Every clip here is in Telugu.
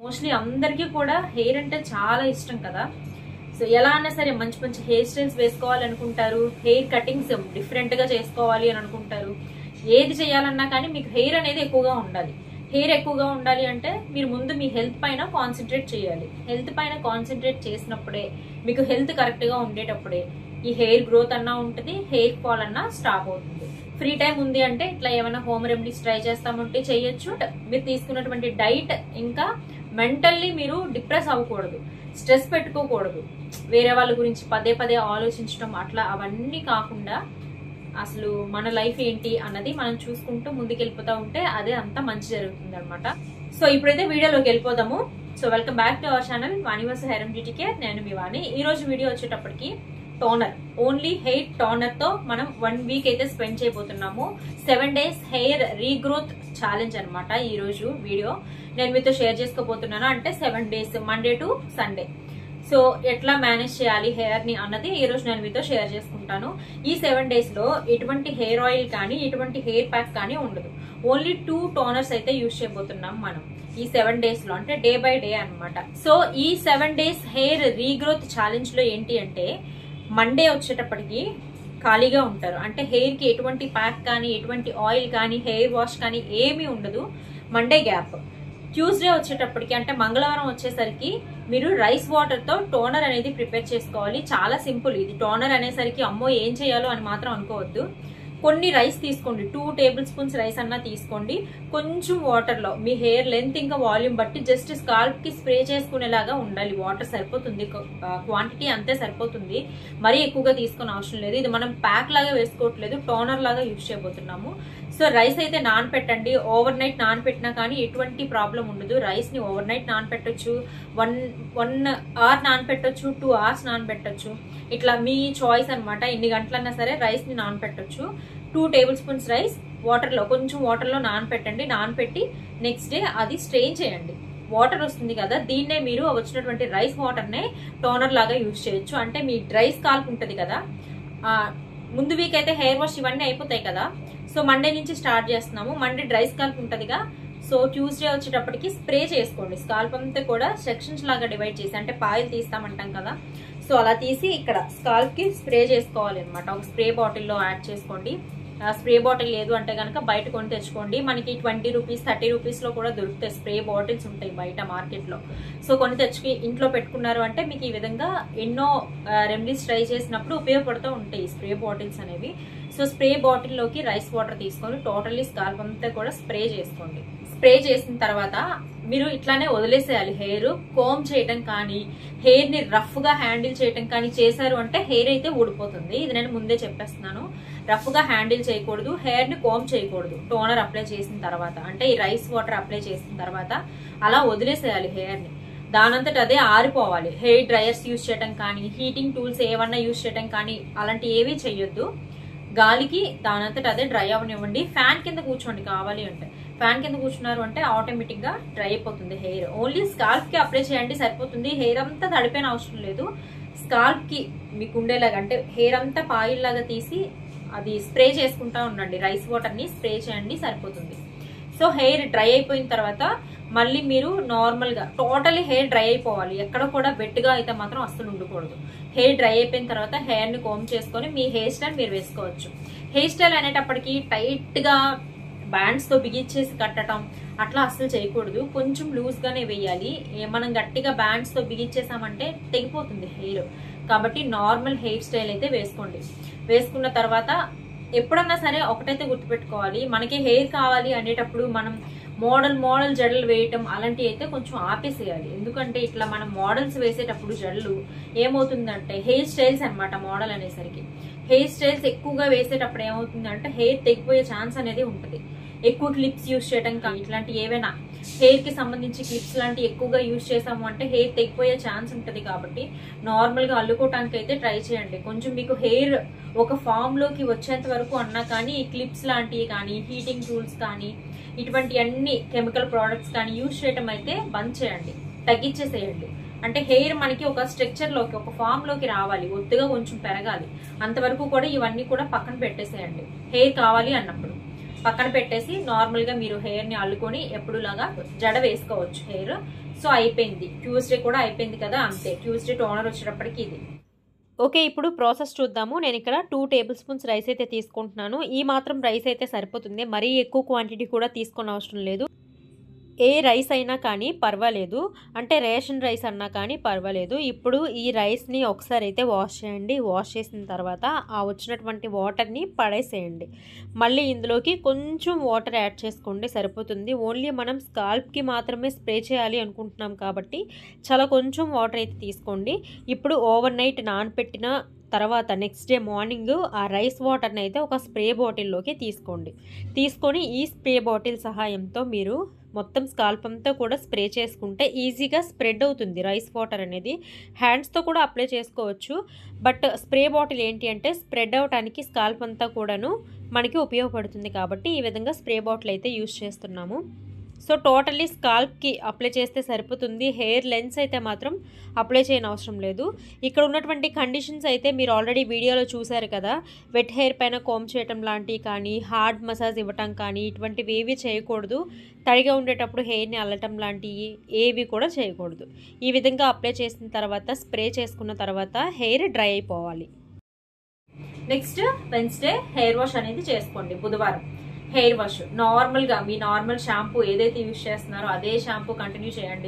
మోస్ట్లీ అందరికీ కూడా హెయిర్ అంటే చాలా ఇష్టం కదా సో ఎలా అన్నా సరే మంచి మంచి హెయిర్ స్టైల్స్ వేసుకోవాలి అనుకుంటారు హెయిర్ కటింగ్స్ డిఫరెంట్ గా చేసుకోవాలి అని అనుకుంటారు ఏది చేయాలన్నా కానీ మీకు హెయిర్ అనేది ఎక్కువగా ఉండాలి హెయిర్ ఎక్కువగా ఉండాలి అంటే మీరు ముందు మీ హెల్త్ పైన కాన్సన్ట్రేట్ చేయాలి హెల్త్ పైన కాన్సన్ట్రేట్ చేసినప్పుడే మీకు హెల్త్ కరెక్ట్ గా ఉండేటప్పుడే ఈ హెయిర్ గ్రోత్ అన్నా ఉంటుంది హెయిర్ ఫాల్ అన్నా స్టాప్ అవుతుంది ఫ్రీ టైం ఉంది అంటే ఇట్లా ఏమైనా హోమ్ రెమెడీస్ ట్రై చేస్తామంటే చేయొచ్చు మీరు తీసుకున్నటువంటి డైట్ ఇంకా మెంటల్లీ మీరు డిప్రెస్ అవ్వకూడదు స్ట్రెస్ పెట్టుకోకూడదు వేరే వాళ్ళ గురించి పదే పదే ఆలోచించడం అట్లా అవన్నీ కాకుండా అసలు మన లైఫ్ ఏంటి అన్నది మనం చూసుకుంటూ ముందుకెళ్ళిపోతా ఉంటే అదే అంతా మంచి జరుగుతుంది అనమాట సో ఇప్పుడైతే వీడియోలోకి వెళ్ళిపోదాము so welcome back to our channel Vanivasa hair beauty care నేను మీ వాణి ఈ రోజు వీడియో వచ్చేటప్పటికి టోనర్ ఓన్లీ హెయిర్ టోనర్ తో మనం వన్ వీక్ అయితే స్పెండ్ చేయబోతున్నాము seven days hair regrowth challenge అనమాట ఈ రోజు వీడియో నేను మీతో షేర్ చేసుకోబోతున్నాను అంటే seven days Monday to Sunday so ఎట్లా మేనేజ్ చేయాలి హెయిర్ ని అన్నది ఈ రోజు నేను మీతో షేర్ చేసుకుంటాను ఈ సెవెన్ డేస్ లో ఎటువంటి హెయిర్ ఆయిల్ కానీ ఎటువంటి హెయిర్ ప్యాక్ కానీ ఉండదు ఓన్లీ టూ టోనర్స్ అయితే యూజ్ చేయబోతున్నాం మనం ఈ సెవెన్ డేస్ లో అంటే డే బై డే అన్నమాట సో ఈ seven days hair regrowth challenge లో ఏంటి అంటే మండే వచ్చేటప్పటికి ఖాళీగా ఉంటారు అంటే హెయిర్ కి ఎటువంటి ప్యాక్ కానీ ఎటువంటి ఆయిల్ కానీ హెయిర్ వాష్ కానీ ఏమీ ఉండదు మండే గ్యాప్ ట్యూస్డే వచ్చేటప్పటికి అంటే మంగళవారం వచ్చేసరికి మీరు రైస్ వాటర్ తో టోనర్ అనేది ప్రిపేర్ చేసుకోవాలి చాలా సింపుల్ ఇది టోనర్ అనేసరికి అమ్మో ఏం చేయాలో అని మాత్రం అనుకోవద్దు కొన్ని రైస్ తీసుకోండి టూ టేబుల్ స్పూన్స్ రైస్ అన్నా తీసుకోండి కొంచెం వాటర్ లో మీ హెయిర్ లెంత్ ఇంకా వాల్యూమ్ బట్టి జస్ట్ స్కాల్ప్ కి స్ప్రే చేసుకునేలాగా ఉండాలి వాటర్ సరిపోతుంది క్వాంటిటీ అంతే సరిపోతుంది మరీ ఎక్కువగా తీసుకునే అవసరం లేదు ఇది మనం ప్యాక్ లాగా వేసుకోవట్లేదు టోనర్ లాగా యూజ్ చేయబోతున్నాము సో రైస్ అయితే నానపెట్టండి ఓవర్ నైట్ నానపెట్టినా కానీ ఎటువంటి ప్రాబ్లం ఉండదు రైస్ ని ఓవర్ నైట్ నానపెట్టొచ్చు వన్ వన్ అవర్ నానపెట్టొచ్చు టూ అవర్స్ నానపెట్టొచ్చు ఇట్లా మీ చాయిస్ అనమాట ఎన్ని గంటలన్నా సరే రైస్ ని నానపెట్టొచ్చు two tablespoons rice water లో కొంచెం వాటర్ లో నానపెట్టండి నానపెట్టి నెక్స్ట్ డే అది స్ట్రెయిన్ చేయండి వాటర్ వస్తుంది కదా దీన్నే మీరు వచ్చినటువంటి రైస్ వాటర్ నే టోనర్ లాగా యూజ్ చేయొచ్చు అంటే మీ డ్రై స్కాల్ప్ ఉంటది కదా ఆ, ముందు వీక్ అయితే హెయిర్ వాష్ ఇవన్నీ అయిపోతాయి కదా సో మండే నుంచి స్టార్ట్ చేస్తున్నాము మండే డ్రై స్కాల్ప్ ఉంటదిగా సో ట్యూస్డే వచ్చేటప్పటికి స్ప్రే చేసుకోండి స్కాల్ప్ అంతా కూడా సెక్షన్స్ లాగా డివైడ్ చేసి అంటే పాయిల్ తీస్తామంటాం కదా సో అలా తీసి ఇక్కడ స్కాల్ప్ కి స్ప్రే చేసుకోవాలి అనమాట ఒక స్ప్రే బాటిల్లో యాడ్ చేసుకోండి ఆ స్ప్రే బాటిల్ లేదు అంటే కనుక బయట కొని తెచ్చుకోండి మనకి ట్వంటీ రూపీస్ థర్టీ రూపీస్ లో కూడా దొరుకుతాయి స్ప్రే బాటిల్స్ ఉంటాయి బయట మార్కెట్ లో సో కొని తెచ్చుకి ఇంట్లో పెట్టుకున్నారు అంటే మీకు ఈ విధంగా ఎన్నో రెమెడీస్ ట్రై చేసినప్పుడు ఉపయోగపడుతూ ఉంటాయి ఈ స్ప్రే బాటిల్స్ అనేవి సో స్ప్రే బాటిల్లోకి రైస్ వాటర్ తీసుకొని టోటల్లీ స్కాల్ప్ అంతా కూడా స్ప్రే చేసుకోండి స్ప్రే చేసిన తర్వాత మీరు ఇట్లానే వదిలేసేయాలి హెయిర్ కోమ్ చేయటం కానీ హెయిర్ ని రఫ్ గా హ్యాండిల్ చేయటం కానీ చేశారు అంటే హెయిర్ అయితే ఊడిపోతుంది ఇది నేను ముందే చెప్పేస్తున్నాను రఫ్ గా హ్యాండిల్ చేయకూడదు హెయిర్ ని కోమ్ చేయకూడదు టోనర్ అప్లై చేసిన తర్వాత అంటే ఈ రైస్ వాటర్ అప్లై చేసిన తర్వాత అలా వదిలేసేయాలి హెయిర్ ని దానంతట అదే ఆరిపోవాలి హెయిర్ డ్రయర్స్ యూజ్ చేయటం కానీ హీటింగ్ టూల్స్ ఏమన్నా యూజ్ చేయటం కానీ అలాంటి ఏవి చేయొద్దు గాలికి దానంతట అదే డ్రై అవనివ్వండి ఫ్యాన్ కింద కూర్చోండి కావాలి అంటే ఫ్యాన్ కింద కూర్చున్నారు అంటే ఆటోమేటిక్ గా డ్రై అయిపోతుంది హెయిర్ ఓన్లీ స్కాల్ప్ కి అప్లై చేయండి సరిపోతుంది హెయిర్ అంతా తడిపోయిన అవసరం లేదు స్కాల్ప్ కి మీకు ఉండేలాగా అంటే హెయిర్ అంతా పాయిల్ లాగా తీసి అది స్ప్రే చేసుకుంటా ఉండండి రైస్ వాటర్ ని స్ప్రే చేయండి సరిపోతుంది సో హెయిర్ డ్రై అయిపోయిన తర్వాత మళ్ళీ మీరు నార్మల్ గా టోటలీ హెయిర్ డ్రై అయిపోవాలి ఎక్కడ కూడా వెట్గా అయితే మాత్రం అస్సలు ఉండకూడదు హెయిర్ డ్రై అయిపోయిన తర్వాత హెయిర్ ని కోమ్ చేసుకొని మీ హెయిర్ స్టైల్ మీరు వేసుకోవచ్చు హెయిర్ స్టైల్ అనేటప్పటికి టైట్ గా బ్యాండ్స్ తో బిగించేసి కట్టడం అట్లా అస్సలు చేయకూడదు కొంచెం లూజ్ గానే వేయాలి ఏ- మనం గట్టిగా బ్యాండ్స్ తో బిగించేసామంటే తెగిపోతుంది హెయిర్ కాబట్టి నార్మల్ హెయిర్ స్టైల్ అయితే వేసుకోండి వేసుకున్న తర్వాత ఎప్పుడన్నా సరే ఒకటైతే గుర్తుపెట్టుకోవాలి మనకి హెయిర్ కావాలి అనేటప్పుడు మనం మోడల్ మోడల్ జడలు వేయటం అలాంటివి అయితే కొంచెం ఆపేసేయాలి ఎందుకంటే ఇట్లా మనం మోడల్స్ వేసేటప్పుడు జడలు ఏమవుతుందంటే హెయిర్ స్టైల్స్ అన్నమాట మోడల్ అనేసరికి హెయిర్ స్టైల్స్ ఎక్కువగా వేసేటప్పుడు ఏమవుతుందంటే హెయిర్ తెగిపోయే ఛాన్స్ అనేది ఉంటుంది ఎక్కువ క్లిప్స్ యూజ్ చేయడం కానీ ఇట్లాంటి ఏవైనా హెయిర్ కి సంబంధించి క్లిప్స్ లాంటివి ఎక్కువగా యూజ్ చేసాము అంటే హెయిర్ తెగిపోయే ఛాన్స్ ఉంటుంది కాబట్టి నార్మల్ గా అల్లుకోవటానికి అయితే ట్రై చేయండి కొంచెం మీకు హెయిర్ ఒక ఫామ్ లోకి వచ్చేంత వరకు అన్నా కానీ ఈ క్లిప్స్ లాంటివి కానీ హీటింగ్ టూల్స్ కానీ ఇటువంటి అన్ని కెమికల్ ప్రోడక్ట్స్ కానీ యూజ్ చేయడం అయితే బంద్ చేయండి తగ్గించేసేయండి అంటే హెయిర్ మనకి ఒక స్ట్రక్చర్ లోకి ఒక ఫామ్ లోకి రావాలి ఒత్తుగా కొంచెం పెరగాలి అంతవరకు కూడా ఇవన్నీ కూడా పక్కన పెట్టేసేయండి హెయిర్ కావాలి అన్నప్పుడు పక్కన పెట్టేసి నార్మల్గా మీరు హెయిర్ని అల్లుకొని ఎప్పుడులాగా జడ వేసుకోవచ్చు హెయిర్ సో అయిపోయింది ట్యూస్డే కూడా అయిపోయింది కదా అంతే ట్యూస్డే టోనర్ వచ్చేటప్పటికి ఇది ఓకే ఇప్పుడు ప్రాసెస్ చూద్దాము నేను ఇక్కడ టూ టేబుల్ స్పూన్స్ రైస్ అయితే తీసుకుంటున్నాను ఈ మాత్రం రైస్ అయితే సరిపోతుంది మరీ ఎక్కువ క్వాంటిటీ కూడా తీసుకొని అవసరం లేదు ఏ రైస్ అయినా కానీ పర్వాలేదు అంటే రేషన్ రైస్ అన్నా కానీ పర్వాలేదు ఇప్పుడు ఈ రైస్ని ఒకసారి అయితే వాష్ చేయండి వాష్ చేసిన తర్వాత ఆ వచ్చినటువంటి వాటర్ని పడేసేయండి మళ్ళీ ఇందులోకి కొంచెం వాటర్ యాడ్ చేసుకోండి సరిపోతుంది ఓన్లీ మనం స్కాల్ప్కి మాత్రమే స్ప్రే చేయాలి అనుకుంటున్నాం కాబట్టి చాలా కొంచెం వాటర్ అయితే తీసుకోండి ఇప్పుడు ఓవర్ నైట్ నానపెట్టిన తర్వాత నెక్స్ట్ డే మార్నింగ్ ఆ రైస్ వాటర్ని అయితే ఒక స్ప్రే బాటిల్లోకి తీసుకోండి తీసుకొని ఈ స్ప్రే బాటిల్ సహాయంతో మీరు మొత్తం స్కాల్ప్ అంతా కూడా స్ప్రే చేసుకుంటే ఈజీగా స్ప్రెడ్ అవుతుంది రైస్ వాటర్ అనేది హ్యాండ్స్తో కూడా అప్లై చేసుకోవచ్చు బట్ స్ప్రే బాటిల్ ఏంటి అంటే స్ప్రెడ్ అవడానికి స్కాల్ప్ అంతా కూడాను మనకి ఉపయోగపడుతుంది కాబట్టి ఈ విధంగా స్ప్రే బాటిల్ అయితే యూస్ చేస్తున్నాము సో టోటల్లీ స్కాల్ప్కి అప్లై చేస్తే సరిపోతుంది హెయిర్ లెన్స్ అయితే మాత్రం అప్లై చేయని అవసరం లేదు ఇక్కడ ఉన్నటువంటి కండిషన్స్ అయితే మీరు ఆల్రెడీ వీడియోలో చూసారు కదా వెట్ హెయిర్ పైన కోమ్ చేయటం లాంటివి కానీ హార్డ్ మసాజ్ ఇవ్వటం కానీ ఇటువంటివి ఏవి చేయకూడదు తడిగా ఉండేటప్పుడు హెయిర్ని అల్లటం లాంటివి ఏవి కూడా చేయకూడదు ఈ విధంగా అప్లై చేసిన తర్వాత స్ప్రే చేసుకున్న తర్వాత హెయిర్ డ్రై అయిపోవాలి నెక్స్ట్ వెన్స్డే హెయిర్ వాష్ అనేది చేసుకోండి బుధవారం హెయిర్ వాష్ నార్మల్గా మీ నార్మల్ షాంపూ ఏదైతే యూజ్ చేస్తున్నారో అదే షాంపూ కంటిన్యూ చేయండి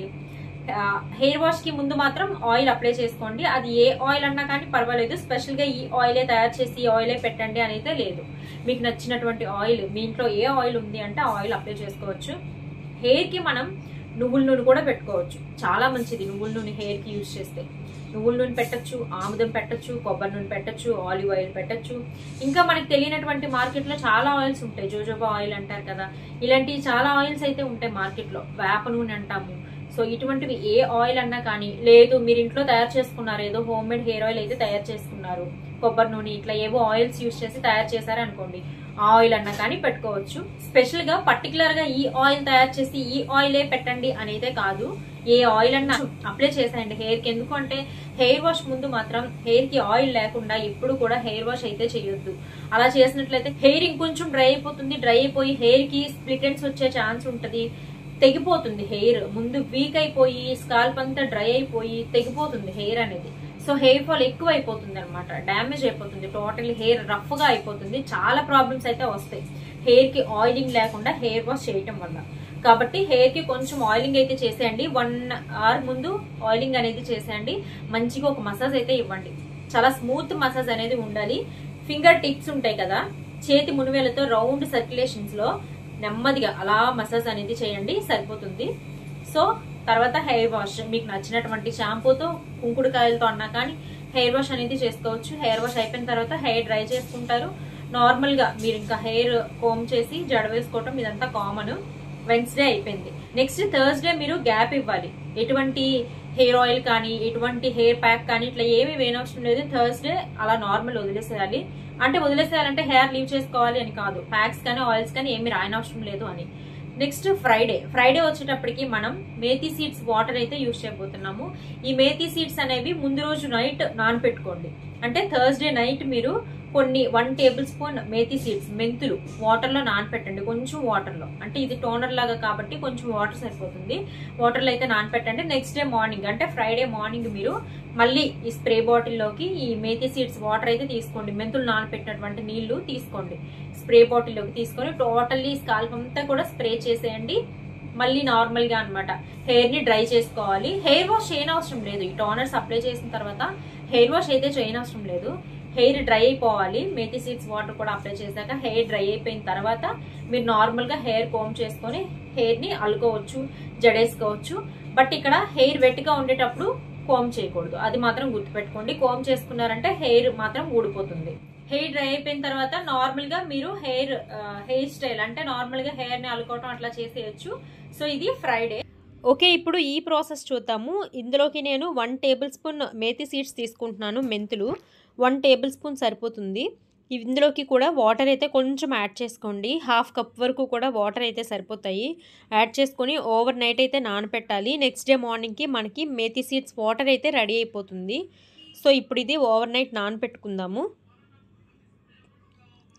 హెయిర్ వాష్ కి ముందు మాత్రం ఆయిల్ అప్లై చేసుకోండి అది ఏ ఆయిల్ అన్నా కానీ పర్వాలేదు స్పెషల్ గా ఈ ఆయిలే తయారు చేసి ఈ ఆయిలే పెట్టండి అని అయితే లేదు మీకు నచ్చినటువంటి ఆయిల్ మీ ఇంట్లో ఏ ఆయిల్ ఉంది అంటే ఆ ఆయిల్ అప్లై చేసుకోవచ్చు హెయిర్ కి మనం నువ్వుల నూనె కూడా పెట్టుకోవచ్చు చాలా మంచిది నువ్వుల నూనె హెయిర్ కి యూజ్ చేస్తే నువ్వుల నూనె పెట్టచ్చు ఆముదం పెట్టచ్చు కొబ్బరి నూనె పెట్టచ్చు ఆలివ్ ఆయిల్ పెట్టచ్చు ఇంకా మనకి తెలియనటువంటి మార్కెట్ లో చాలా ఆయిల్స్ ఉంటాయి జోజోబా ఆయిల్ అంటారు కదా ఇలాంటి చాలా ఆయిల్స్ అయితే ఉంటాయి మార్కెట్ లో వేప నూనె అంటాము సో ఇటువంటివి ఏ ఆయిల్ అన్నా కానీ లేదు మీరు ఇంట్లో తయారు చేసుకున్నారు ఏదో హోమ్ మేడ్ హెయిర్ ఆయిల్ అయితే తయారు చేసుకున్నారు కొబ్బరి నూనె ఇట్లా ఏవో ఆయిల్స్ యూస్ చేసి తయారు చేశారు అనుకోండి ఆ ఆయిల్ అన్నా కానీ పెట్టుకోవచ్చు స్పెషల్ గా పర్టికులర్ గా ఈ ఆయిల్ తయారు చేసి ఈ ఆయిలే పెట్టండి అనేది కాదు ఏ ఆయిల్ అన్నా అప్లై చేసేయండి హెయిర్ కి ఎందుకంటే హెయిర్ వాష్ ముందు మాత్రం హెయిర్ కి ఆయిల్ లేకుండా ఎప్పుడు కూడా హెయిర్ వాష్ అయితే చేయొద్దు అలా చేసినట్లయితే హెయిర్ ఇంకొంచెం డ్రై అయిపోతుంది డ్రై అయిపోయి హెయిర్ కి స్ప్లిట్ ఎండ్స్ వచ్చే ఛాన్స్ ఉంటది తెగిపోతుంది హెయిర్ ముందు వీక్ అయిపోయి స్కాల్ప్ అంతా డ్రై అయిపోయి తెగిపోతుంది హెయిర్ అనేది సో హెయిర్ ఫాల్ ఎక్కువ అయిపోతుంది అనమాట డ్యామేజ్ అయిపోతుంది టోటల్ హెయిర్ రఫ్ గా అయిపోతుంది చాలా ప్రాబ్లమ్స్ అయితే వస్తాయి హెయిర్ కి ఆయిలింగ్ లేకుండా హెయిర్ వాష్ చేయటం వల్ల కాబట్టి హెయిర్ కి కొంచెం ఆయిలింగ్ అయితే చేసేయండి వన్ అవర్ ముందు ఆయిలింగ్ అనేది చేసేయండి మంచిగా ఒక మసాజ్ అయితే ఇవ్వండి చాలా స్మూత్ మసాజ్ అనేది ఉండాలి ఫింగర్ టిప్స్ ఉంటాయి కదా చేతి మునివేలతో రౌండ్ సర్క్యులేషన్స్ లో నెమ్మదిగా అలా మసాజ్ అనేది చేయండి సరిపోతుంది సో తర్వాత హెయిర్ వాష్ మీకు నచ్చినటువంటి షాంపూతో కుంకుడుకాయలతో అన్నా కానీ హెయిర్ వాష్ అనేది చేసుకోవచ్చు హెయిర్ వాష్ అయిపోయిన తర్వాత హెయిర్ డ్రై చేసుకుంటారు నార్మల్ గా మీరు ఇంకా హెయిర్ కోమ్ చేసి జడ వేసుకోవటం ఇదంతా కామన్ వెన్స్డే అయిపోయింది నెక్స్ట్ థర్స్డే మీరు గ్యాప్ ఇవ్వాలి ఎటువంటి హెయిర్ ఆయిల్ కానీ ఎటువంటి హెయిర్ ప్యాక్ కానీ ఇట్లా ఏమి వేయనవసరం లేదు థర్స్డే అలా నార్మల్ వదిలేసేయాలి అంటే వదిలేసేయాలంటే హెయిర్ లీవ్ చేసుకోవాలి అని కాదు ప్యాక్స్ కానీ ఆయిల్స్ కానీ ఏమి రాయనవసరం లేదు అని నెక్స్ట్ ఫ్రైడే ఫ్రైడే వచ్చేటప్పటికి మనం మేథీ సీడ్స్ వాటర్ అయితే యూజ్ చేయబోతున్నాము ఈ మేథీ సీడ్స్ అనేవి ముందు రోజు నైట్ నానపెట్టుకోండి అంటే థర్స్డే నైట్ మీరు కొన్ని one tablespoon methi seeds మెంతులు వాటర్ లో నానపెట్టండి కొంచెం వాటర్ లో అంటే ఇది టోనర్ లాగా కాబట్టి కొంచెం వాటర్ సరిపోతుంది వాటర్ లో అయితే నానపెట్టండి నెక్స్ట్ డే మార్నింగ్ అంటే ఫ్రైడే మార్నింగ్ మీరు మళ్ళీ ఈ స్ప్రే బాటిల్లోకి ఈ మేథీ సీడ్స్ వాటర్ అయితే తీసుకోండి మెంతులు నానపెట్టినటువంటి నీళ్లు తీసుకోండి స్ప్రే బాటిల్లోకి తీసుకొని టోటల్లీ స్కాల్ప్ అంతా కూడా స్ప్రే చేసేయండి మళ్ళీ నార్మల్ గా అనమాట హెయిర్ ని డ్రై చేసుకోవాలి హెయిర్ వాష్ చేయనవసరం లేదు ఈ టోనర్స్ అప్లై చేసిన తర్వాత హెయిర్ వాష్ అయితే చేయనవసరం లేదు హెయిర్ డ్రై అయిపోవాలి మేథీ సీడ్స్ వాటర్ కూడా అప్లై చేశాక హెయిర్ డ్రై అయిపోయిన తర్వాత మీరు నార్మల్ గా హెయిర్ కోమ్ చేసుకొని హెయిర్ ని అల్లుకోవచ్చు జడేసుకోవచ్చు బట్ ఇక్కడ హెయిర్ వెట్ గా ఉండేటప్పుడు కోమ్ చేయకూడదు అది మాత్రం గుర్తుపెట్టుకోండి కోమ్ చేసుకున్నారంటే హెయిర్ మాత్రం ఊడిపోతుంది హెయిర్ డ్రై అయిపోయిన తర్వాత నార్మల్ గా మీరు హెయిర్ హెయిర్ స్టైల్ అంటే నార్మల్ గా హెయిర్ ని అల్లుకోవటం అట్లా చేసేయచ్చు సో ఇది ఫ్రైడే ఓకే ఇప్పుడు ఈ ప్రాసెస్ చూద్దాము ఇందులోకి నేను one tablespoon methi seeds తీసుకుంటున్నాను మెంతులు వన్ టేబుల్ స్పూన్ సరిపోతుంది ఇందులోకి కూడా వాటర్ అయితే కొంచెం యాడ్ చేసుకోండి హాఫ్ కప్ వరకు కూడా వాటర్ అయితే సరిపోతాయి యాడ్ చేసుకొని ఓవర్ నైట్ అయితే నానపెట్టాలి నెక్స్ట్ డే మార్నింగ్కి మనకి మేతి సీడ్స్ వాటర్ అయితే రెడీ అయిపోతుంది సో ఇప్పుడు ఇది ఓవర్ నైట్ నానపెట్టుకుందాము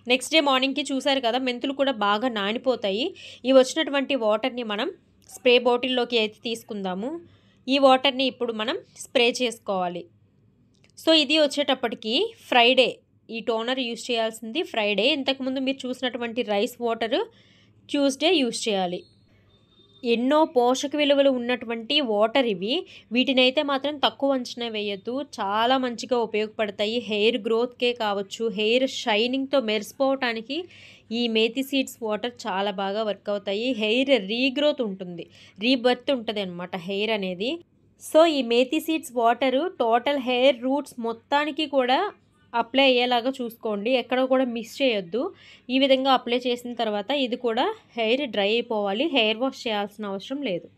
నెక్స్ట్ డే మార్నింగ్కి చూసారు కదా మెంతులు కూడా బాగా నానిపోతాయి ఈ వచ్చినటువంటి వాటర్ని మనం స్ప్రే బాటిల్లోకి అయితే తీసుకుందాము ఈ వాటర్ని ఇప్పుడు మనం స్ప్రే చేసుకోవాలి సో ఇది వచ్చేటప్పటికి ఫ్రైడే ఈ టోనర్ యూస్ చేయాల్సింది ఫ్రైడే ఇంతకుముందు మీరు చూసినటువంటి రైస్ వాటర్ ట్యూస్డే యూస్ చేయాలి ఎన్నో పోషక విలువలు ఉన్నటువంటి వాటర్ ఇవి వీటినైతే మాత్రం తక్కువ అంచనా వేయద్దు చాలా మంచిగా ఉపయోగపడతాయి హెయిర్ గ్రోత్కే కావచ్చు హెయిర్ షైనింగ్తో మెరిసిపోవటానికి ఈ మేతి సీడ్స్ వాటర్ చాలా బాగా వర్క్ అవుతాయి హెయిర్ రీగ్రోత్ ఉంటుంది రీబర్త్ ఉంటుంది అనమాట హెయిర్ అనేది సో ఈ methi seeds water total hair roots మొత్తానికి కూడా అప్లై అయ్యేలాగా చూసుకోండి ఎక్కడ కూడా మిస్ చేయొద్దు ఈ విధంగా అప్లై చేసిన తర్వాత ఇది కూడా హెయిర్ డ్రై అయిపోవాలి హెయిర్ వాష్ చేయాల్సిన అవసరం లేదు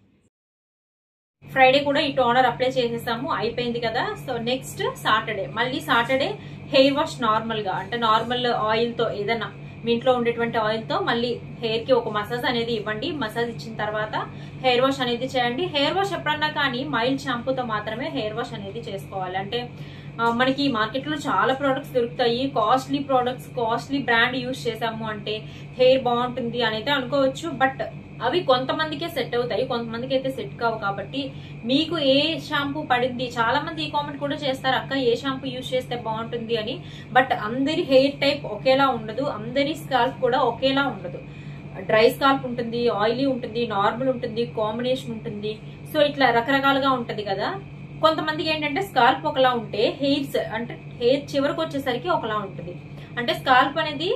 ఫ్రైడే కూడా ఈ టోనర్ అప్లై చేసేసాము అయిపోయింది కదా సో నెక్స్ట్ సాటర్డే మళ్ళీ సాటర్డే హెయిర్ వాష్ నార్మల్ గా అంటే నార్మల్ ఆయిల్ తో ఏదైనా మీ ఇంట్లో ఉండేటువంటి ఆయిల్ తో మళ్ళీ హెయిర్ కి ఒక మసాజ్ అనేది ఇవ్వండి మసాజ్ ఇచ్చిన తర్వాత హెయిర్ వాష్ అనేది చేయండి హెయిర్ వాష్ ఎప్పుడన్నా కానీ మైల్డ్ షాంపూతో మాత్రమే హెయిర్ వాష్ అనేది చేసుకోవాలి అంటే ఆ, మనకి మార్కెట్ లో చాలా ప్రోడక్ట్స్ దొరుకుతాయి costly products costly brand use చేసాము అంటే హెయిర్ బాగుంటుంది అని అయితే అనుకోవచ్చు బట్ అవి కొంతమందికే సెట్ అవుతాయి కొంతమందికి అయితే సెట్ కావు కాబట్టి మీకు ఏ షాంపూ పడింది చాలా మంది ఈ కామెంట్ కూడా చేస్తారు అక్క ఏ షాంపూ యూస్ చేస్తే బాగుంటుంది అని బట్ అందరి హెయిర్ టైప్ ఒకేలా ఉండదు అందరి స్కాల్ప్ కూడా ఒకేలా ఉండదు డ్రై స్కాల్ప్ ఉంటుంది ఆయిలీ ఉంటుంది నార్మల్ ఉంటుంది కాంబినేషన్ ఉంటుంది సో ఇట్లా రకరకాలుగా ఉంటది కదా కొంతమందికి ఏంటంటే స్కాల్ప్ ఒకలా ఉంటే హెయిర్స్ అంటే హెయిర్ చివరికి వచ్చేసరికి ఒకలా ఉంటుంది అంటే స్కాల్ప్ అనేది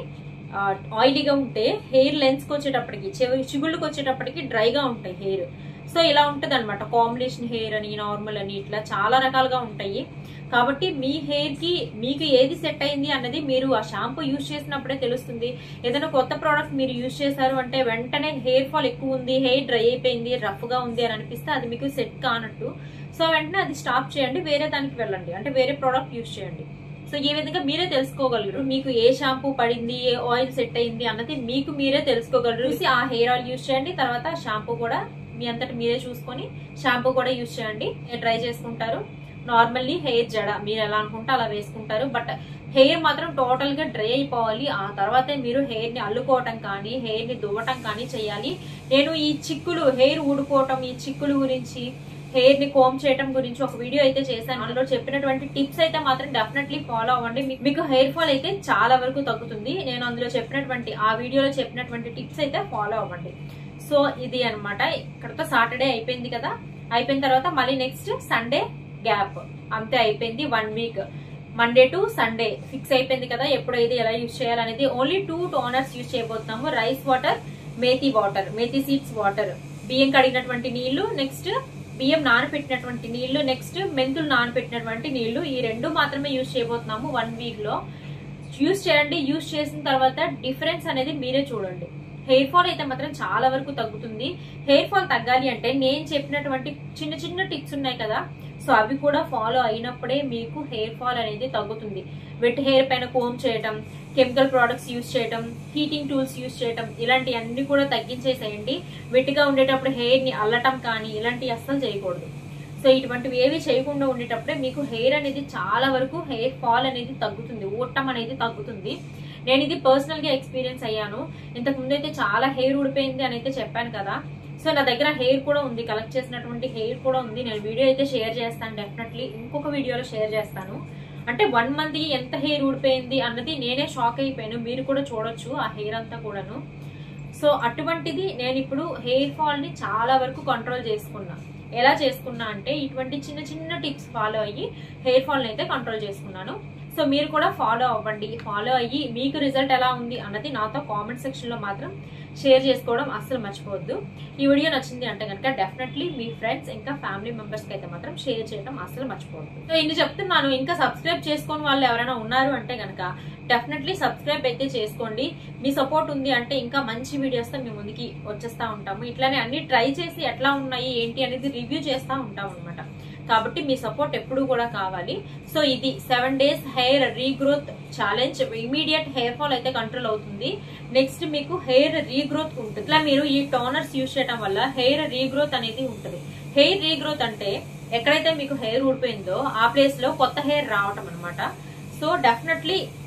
ఆయిలీగా ఉంటే హెయిర్ లెన్స్ కి వచ్చేటప్పటికి చివరి చిగుళ్ళకి వచ్చేటప్పటికి డ్రైగా ఉంటాయి హెయిర్ సో ఇలా ఉంటది అనమాట కాంబినేషన్ హెయిర్ అని నార్మల్ అని ఇట్లా చాలా రకాలుగా ఉంటాయి కాబట్టి మీ హెయిర్ కి మీకు ఏది సెట్ అయింది అన్నది మీరు ఆ షాంపూ యూజ్ చేసినప్పుడే తెలుస్తుంది ఏదైనా కొత్త ప్రోడక్ట్ మీరు యూజ్ చేశారు అంటే వెంటనే హెయిర్ ఫాల్ ఎక్కువ ఉంది హెయిర్ డ్రై అయిపోయింది రఫ్ గా ఉంది అని అనిపిస్తే అది మీకు సెట్ కానట్టు సో వెంటనే అది స్టాప్ చేయండి వేరే దానికి వెళ్ళండి అంటే వేరే ప్రోడక్ట్ యూజ్ చేయండి సో ఈ విధంగా మీరే తెలుసుకోగలరు మీకు ఏ షాంపూ పడింది ఏ ఆయిల్ సెట్ అయింది అన్నది మీకు మీరే తెలుసుకోగలరు చూసి ఆ హెయిర్ ఆయిల్ యూజ్ చేయండి తర్వాత షాంపూ కూడా మీ అంతటి మీరే చూసుకొని షాంపూ కూడా యూజ్ చేయండి డ్రై చేసుకుంటారు నార్మల్లీ హెయిర్ జడ మీరు ఎలా అనుకుంటే అలా వేసుకుంటారు బట్ హెయిర్ మాత్రం టోటల్ గా డ్రై అయిపోవాలి ఆ తర్వాతే మీరు హెయిర్ ని అల్లుకోవటం కానీ హెయిర్ ని దువ్వటం కానీ చేయాలి నేను ఈ చిక్కులు హెయిర్ ఊడిపోవటం ఈ చిక్కులు గురించి హెయిర్ ని కోమ్ చేయడం గురించి ఒక వీడియో అయితే చేశాను అందులో చెప్పినటువంటి టిప్స్ అయితే మాత్రం డెఫినెట్లీ ఫాలో అవ్వండి మీ- మీకు హెయిర్ ఫాల్ అయితే చాలా వరకు తగ్గుతుంది నేను అందులో చెప్పినటువంటి ఆ వీడియోలో చెప్పినటువంటి టిప్స్ అయితే ఫాలో అవ్వండి సో ఇది అన్నమాట ఇక్కడతో సాటర్డే అయిపోయింది కదా అయిపోయిన తర్వాత మళ్ళీ నెక్స్ట్ సండే గ్యాప్ అంతే అయిపోయింది one week Monday to Sunday fix అయిపోయింది కదా ఎప్పుడు ఇది ఎలా యూజ్ చేయాలనేది ఓన్లీ టూ టోనర్స్ యూజ్ చేయబోతున్నాము rice water methi water methi seeds water బియ్యం కడిగినటువంటి నీళ్లు నెక్స్ట్ బియ్యం నానబెట్టినటువంటి నీళ్లు నెక్స్ట్ మెంతులు నానబెట్టినటువంటి నీళ్లు ఈ రెండు మాత్రమే యూజ్ చేయబోతున్నాము వన్ వీక్ లో యూజ్ చేయండి యూజ్ చేసిన తర్వాత డిఫరెన్స్ అనేది మీరే చూడండి హెయిర్ ఫాల్ అయితే మాత్రం చాలా వరకు తగ్గుతుంది హెయిర్ ఫాల్ తగ్గాలి అంటే నేను చెప్పినటువంటి చిన్న చిన్న టిప్స్ ఉన్నాయి కదా సో అవి కూడా ఫాలో అయినప్పుడే మీకు హెయిర్ ఫాల్ అనేది తగ్గుతుంది వెట్ హెయిర్ పైన కోమ్ చేయటం కెమికల్ ప్రోడక్ట్స్ యూస్ చేయటం హీటింగ్ టూల్స్ యూస్ చేయటం ఇలాంటి అన్ని కూడా తగ్గించేసేయండి వెట్గా ఉండేటప్పుడు హెయిర్ ని అల్లటం కానీ ఇలాంటివి అస్సలు చేయకూడదు సో ఇటువంటివి ఏవి చేయకుండా ఉండేటప్పుడే మీకు హెయిర్ అనేది చాలా వరకు హెయిర్ ఫాల్ అనేది తగ్గుతుంది ఊడటం అనేది తగ్గుతుంది నేను ఇది పర్సనల్ గా ఎక్స్పీరియన్స్ అయ్యాను ఇంతకు ముందు అయితే చాలా హెయిర్ ఊడిపోయింది అని అయితే చెప్పాను కదా సో నా దగ్గర హెయిర్ కూడా ఉంది కలెక్ట్ చేసినటువంటి హెయిర్ కూడా ఉంది నేను వీడియో అయితే షేర్ చేస్తాను డెఫినెట్లీ ఇంకొక వీడియోలో షేర్ చేస్తాను అంటే వన్ మంత్ ఎంత హెయిర్ ఊడిపోయింది అన్నది నేనే షాక్ అయిపోయాను మీరు కూడా చూడొచ్చు ఆ హెయిర్ అంతా కూడాను సో అటువంటిది నేను ఇప్పుడు హెయిర్ ఫాల్ ని చాలా వరకు కంట్రోల్ చేసుకున్నా ఎలా చేసుకున్నా అంటే ఇటువంటి చిన్న చిన్న టిప్స్ ఫాలో అయ్యి హెయిర్ ఫాల్ అయితే కంట్రోల్ చేసుకున్నాను సో మీరు కూడా ఫాలో అవ్వండి ఫాలో అయ్యి మీకు రిజల్ట్ ఎలా ఉంది అన్నది నాతో కామెంట్ సెక్షన్ లో మాత్రం షేర్ చేసుకోవడం అస్సలు మర్చిపోవద్దు ఈ వీడియో నచ్చింది అంటే కనుక డెఫినెట్లీ మీ ఫ్రెండ్స్ ఇంకా ఫ్యామిలీ మెంబర్స్ కి అయితే మాత్రం షేర్ చేయడం అస్సలు మర్చిపోవద్దు సో ఇన్ని చెప్తున్నాను ఇంకా సబ్స్క్రైబ్ చేసుకోని వాళ్ళు ఎవరైనా ఉన్నారు అంటే కనుక డెఫినెట్లీ సబ్స్క్రైబ్ అయితే చేసుకోండి మీ సపోర్ట్ ఉంది అంటే ఇంకా మంచి వీడియోస్ తో మీ ముందుకి వచ్చేస్తా ఉంటాము ఇట్లానే అన్ని ట్రై చేసి ఎట్లా ఉన్నాయి ఏంటి అనేది రివ్యూ చేస్తా ఉంటాం అనమాట కాబట్టి మీ సపోర్ట్ ఎప్పుడు కూడా కావాలి సో ఇది seven days hair regrowth challenge immediate hair fall అయితే కంట్రోల్ అవుతుంది నెక్స్ట్ మీకు హెయిర్ రీగ్రోత్ ఉంటుంది ఇట్లా మీరు ఈ టోనర్స్ యూజ్ చేయడం వల్ల హెయిర్ రీగ్రోత్ అనేది ఉంటుంది హెయిర్ రీగ్రోత్ అంటే ఎక్కడైతే మీకు హెయిర్ ఊడిపోయిందో ఆ ప్లేస్ లో కొత్త హెయిర్ రావటం అనమాట సో డెఫినెట్లీ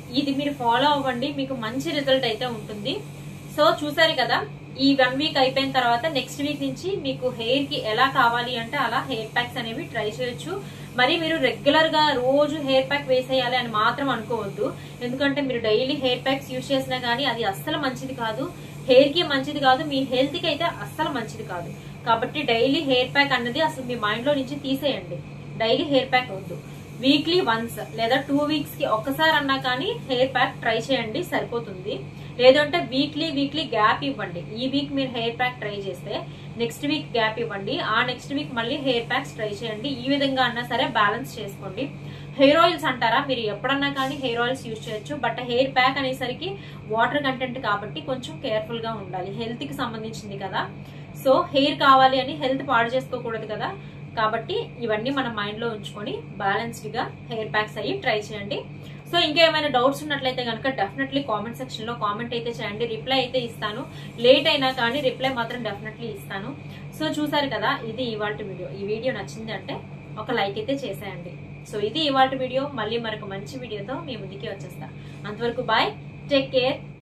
ఇది మీరు ఫాలో అవ్వండి మీకు మంచి రిజల్ట్ అయితే ఉంటుంది సో చూసారు కదా ఈ వన్ వీక్ అయిపోయిన తర్వాత నెక్స్ట్ వీక్ నుంచి మీకు హెయిర్ కి ఎలా కావాలి అంటే అలా హెయిర్ ప్యాక్స్ అనేవి ట్రై చేయొచ్చు మరి మీరు రెగ్యులర్ గా రోజు హెయిర్ ప్యాక్ వేసేయాలి అని మాత్రం అనుకోవద్దు ఎందుకంటే మీరు డైలీ హెయిర్ ప్యాక్స్ యూజ్ చేసినా గానీ అది అస్సలు మంచిది కాదు హెయిర్ కి మంచిది కాదు మీ హెల్త్ కి అయితే అస్సలు మంచిది కాదు కాబట్టి డైలీ హెయిర్ ప్యాక్ అన్నది అసలు మీ మైండ్ లో నుంచి తీసేయండి డైలీ హెయిర్ ప్యాక్ వద్దు వీక్లీ వన్స్ లేదా టూ వీక్స్ కి ఒక్కసారి అన్నా కానీ హెయిర్ ప్యాక్ ట్రై చేయండి సరిపోతుంది లేదంటే వీక్లీ వీక్లీ గ్యాప్ ఇవ్వండి ఈ వీక్ మీరు హెయిర్ ప్యాక్ ట్రై చేస్తే నెక్స్ట్ వీక్ గ్యాప్ ఇవ్వండి ఆ నెక్స్ట్ వీక్ మళ్ళీ హెయిర్ ప్యాక్స్ ట్రై చేయండి ఈ విధంగా అన్నా సరే బ్యాలెన్స్ చేసుకోండి హెయిర్ ఆయిల్స్ అంటారా మీరు ఎప్పుడన్నా కానీ హెయిర్ ఆయిల్స్ యూజ్ చేయొచ్చు బట్ హెయిర్ ప్యాక్ అనేసరికి వాటర్ కంటెంట్ కాబట్టి కొంచెం కేర్ఫుల్ గా ఉండాలి హెల్త్ కి సంబంధించింది కదా సో హెయిర్ కావాలి అని హెల్త్ పాడు చేసుకోకూడదు కదా కాబట్టి ఇవన్నీ మన మైండ్ లో ఉంచుకొని బ్యాలెన్స్డ్ గా హెయిర్ ప్యాక్స్ అయ్యి ట్రై చేయండి సో ఇంకా ఏమైనా డౌట్స్ ఉన్నట్లయితే కనుక డెఫినెట్లీ కామెంట్ సెక్షన్ లో కామెంట్ అయితే చేయండి రిప్లై అయితే ఇస్తాను లేట్ అయినా కానీ రిప్లై మాత్రం డెఫినెట్లీ ఇస్తాను సో చూసారు కదా ఇది ఇవాళ వీడియో ఈ వీడియో నచ్చింది అంటే ఒక లైక్ అయితే చేసేయండి సో ఇది ఇవాళ వీడియో మళ్ళీ మరొక మంచి వీడియోతో మీ ముందుకి వచ్చేస్తా అంతవరకు బాయ్ టేక్ కేర్